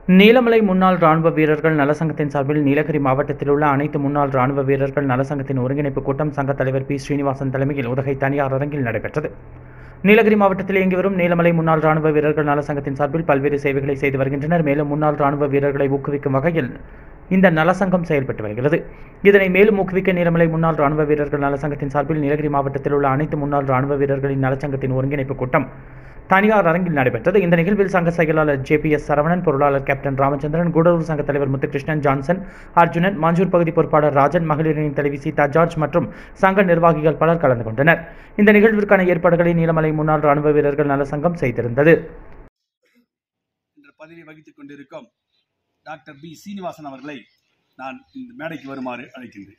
நீலமலை முன்னாள் ராணுவ வீரர்கள் நலசங்கத்தின் சார்பில் நீலகிரி மாவட்டத்தில் உள்ள அனைத்து முன்னாள் ராணுவ வீரர்கள் நலசங்கத்தின் ஒருங்கிணைப்பு கூட்டம் சங்க தலைவர் பி ஸ்ரீனிவாசன் தலைமையில் உதகை தனியார் அரங்கில் நடைபெற்றது நீலகிரி மாவட்டத்தில் இயங்கி வரும் நீலமலை முன்னாள் ராணுவ வீரர்கள் நலசங்கத்தின் சார்பில் பல்வேறு சேவைகளை செய்து வருகின்றனர் மேலும் முன்னாள் ராணுவ வீரர்களை ஊக்குவிக்கும் வகையில் இந்த நலசங்கம் செயல்பட்டு வருகிறது இதனை மேலும் ஊக்குவிக்க நீலமலை முன்னாள் ராணுவ வீரர்கள் நலசங்கத்தின் சார்பில் நீலகிரி மாவட்டத்தில் உள்ள அனைத்து முன்னாள் ராணுவ வீரர்களின் நலச்சங்கத்தின் ஒருங்கிணைப்பு கூட்டம் தனியார் அரங்கில் நடைபெற்றது இந்த நிகழ்வில் சங்க செயலாளர் ஜே பி எஸ் சரவணன் பொருளாளர் கேப்டன் ராமச்சந்திரன் கூடலூர் சங்க தலைவர் முத்துகிருஷ்ணன் ஜான்சன் அர்ஜுனன் மாஞ்சூர் பகுதி பொறுப்பாளர் ராஜன் மகளிரின் தலைவி சீதா ஜார்ஜ் மற்றும் சங்க நிர்வாகிகள் பலர் கலந்து கொண்டனர் இந்த நிகழ்விற்கான ஏற்பாடுகளை நீலமலை முன்னாள் ராணுவ வீரர்கள் நலசங்கம் செய்திருந்தது என்ற பதவியை வகித்துக் கொண்டிருக்கும் டாக்டர் பி சீனிவாசன் அவர்களை நான் இந்த மேடைக்கு வருமாறு அழைக்கின்றேன்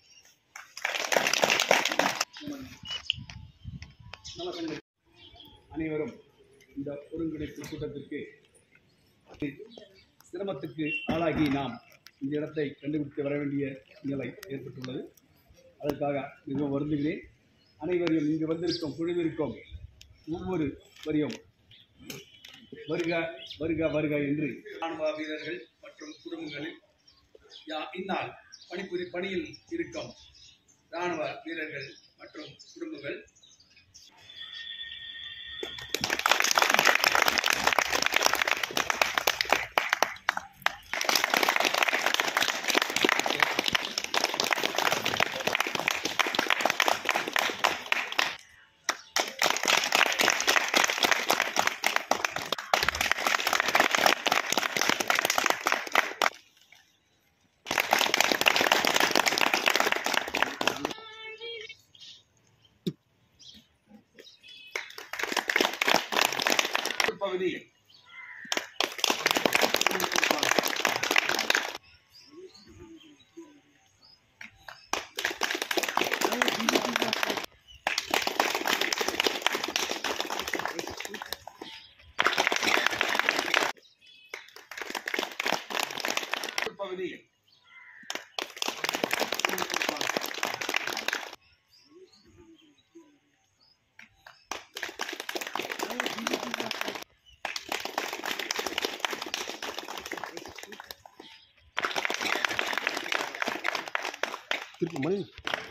நலசங்க அனைவரும் இந்த ஒருங்கிணைப்பு கூட்டத்திற்கு சிரமத்துக்கு ஆளாகி நாம் இந்த இடத்தை கண்டுபிடித்து வர வேண்டிய நிலை ஏற்பட்டுள்ளது அதற்காக மிகவும் வருந்துகிறேன் அனைவரையும் இங்கு வந்திருக்கும் குழுவிற்கும் ஒவ்வொரு வரியும் வருக வருக வருக என்று ராணுவ வீரர்கள் மற்றும் குடும்பங்களில் யா- இந்நாள் பணிபுரி பணியில் இருக்கும் ராணுவ வீரர்கள் மற்றும் குடும்பங்கள் பகுதி பகுதி திருப்பி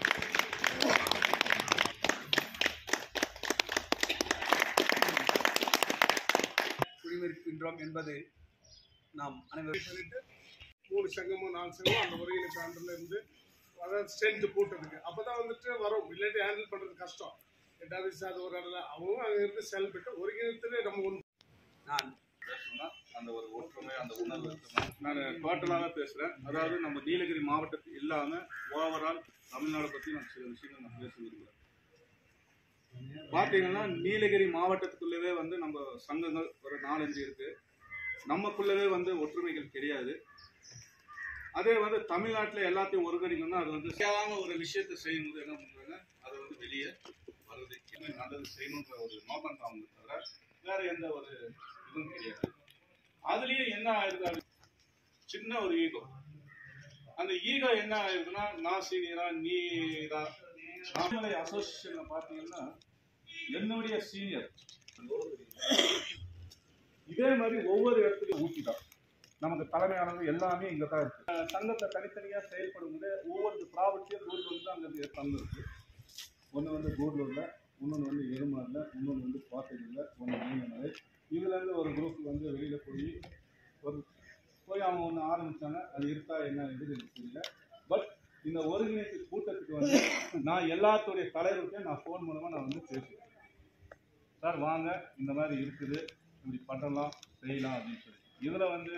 குடிமறிக்கின்றோம் என்பது நாம் அனைவரும் சொல்லிட்டு மூணு சங்கமும் நாலு சங்கமும் அந்த ஒருங்கிணைப்பு ஹேண்டில் இருந்து அதாவது ஸ்ட்ரென்த் கூட்டத்துக்கு அப்போ தான் வந்துட்டு வரும் இல்லாட்டி ஹேண்டில் பண்ணுறது கஷ்டம் எட்டாவது அது ஒரு இடத்துல அவங்க அங்கே இருந்து செயல்பட்டு ஒருங்கிணைத்துல நம்ம ஒன்று நான் பேசணும்னா அந்த ஒரு ஒற்றுமை அந்த உணர்வு இருக்கணும் நான் டோட்டலாக பேசுகிறேன் அதாவது நம்ம நீலகிரி மாவட்டத்தில் இல்லாமல் ஓவரால் தமிழ்நாடை பற்றி நான் சில விஷயங்கள் நான் பேச விரும்புகிறேன் பார்த்தீங்கன்னா நீலகிரி மாவட்டத்துக்குள்ளவே வந்து நம்ம சங்கங்கள் ஒரு நாலஞ்சு இருக்கு நமக்குள்ளவே வந்து ஒற்றுமைகள் கிடையாது அதே வந்து தமிழ்நாட்டில் எல்லாத்தையும் ஒருங்கிணைக்கணும்னா அது வந்து தேவையான ஒரு விஷயத்தை செய்யும்போது என்ன பண்ணுறாங்க அது வந்து வெளியே வருது இன்னும் நல்லது செய்யணுன்ற ஒரு நோக்கம் தான் அவங்க தவிர வேற எந்த ஒரு இதுவும் கிடையாது அதுலயும் என்ன ஆயிருது அப்படி- சின்ன ஒரு ஈகோ அந்த ஈகோ என்ன ஆயிருதுன்னா நான் சீனியரா நீ இதா நாமலை அசோசியேஷன்ல பாத்தீங்கன்னா என்னுடைய சீனியர் இதே மாதிரி ஒவ்வொரு இடத்துலயும் ஊட்டிதான் நமக்கு தலைமையானது எல்லாமே இங்க தான் இருக்கு அஹ் சங்கத்தை தனித்தனியா செயல்படும் போது ஒவ்வொரு ப்ராப்பர்ட்டியும் கூடலூர் தான் அங்க சங்கம் இருக்கு ஒன்று வந்து கூடலூர்ல இன்னொன்று வந்து எருமாரில் இன்னொன்று வந்து கோட்டையில் ஒன்று நீலமலை இதுலேருந்து ஒரு குரூப் வந்து வெளியில் போய் ஒரு போய் அவங்க ஒன்று ஆரம்பித்தாங்க அது இருக்கா என்ன இது எனக்கு தெரியல பட் இந்த ஒருங்கிணைப்பு கூட்டத்துக்கு வந்து நான் எல்லாத்துடைய தலைவருக்கும் நான் ஃபோன் மூலமாக நான் வந்து பேசுவேன் சார் வாங்க இந்த மாதிரி இருக்குது இப்படி பண்ணலாம் செய்யலாம் அப்படின்னு சொல்லி இதில் வந்து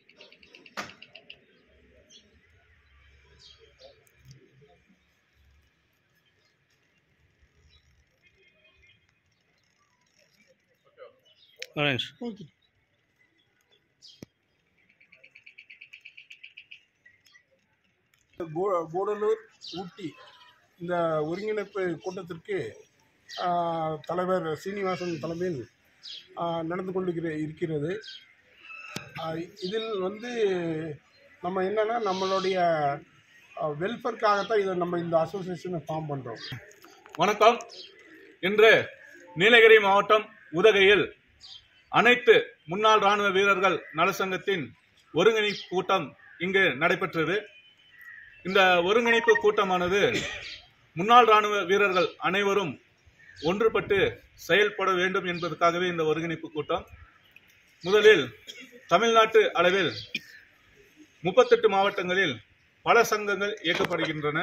கூ- கூடலூர் ஊட்டி இந்த ஒருங்கிணைப்பு கூட்டத்திற்கு ஆ, தலைவர் சீனிவாசன் தலைமையில் ஆ, நடந்து கொண்டு இருக்கிறது ஆ, இதில் வந்து நம்ம என்னன்னா நம்மளுடைய வெல்ஃபேர்க்காகத்தான் இதை நம்ம இந்த அசோசியேஷனை ஃபார்ம் பண்ணுறோம் வணக்கம் இன்று நீலகிரி மாவட்டம் உதகையில் அனைத்து முன்னாள் ராணுவ வீரர்கள் நலசங்கத்தின் ஒருங்கிணைப்பு கூட்டம் இங்கு நடைபெற்றது இந்த ஒருங்கிணைப்பு கூட்டமானது முன்னாள் ராணுவ வீரர்கள் அனைவரும் ஒன்றுபட்டு செயல்பட வேண்டும் என்பதற்காகவே இந்த ஒருங்கிணைப்பு கூட்டம் முதலில் தமிழ்நாட்டு அளவில் முப்பத்தெட்டு மாவட்டங்களில் பல சங்கங்கள் இயக்கப்படுகின்றன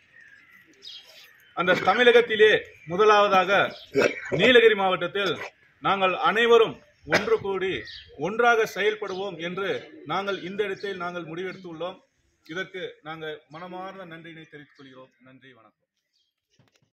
அந்த தமிழகத்திலே முதலாவதாக நீலகிரி மாவட்டத்தில் நாங்கள் அனைவரும் ஒன்று கூடி ஒன்றாக செயல்படுவோம் என்று நாங்கள் இந்த இடத்தில் நாங்கள் முடிவெடுத்துள்ளோம் இதற்கு நாங்கள் மனமார்ந்த நன்றியினை தெரிவித்துக் கொள்கிறோம் நன்றி வணக்கம்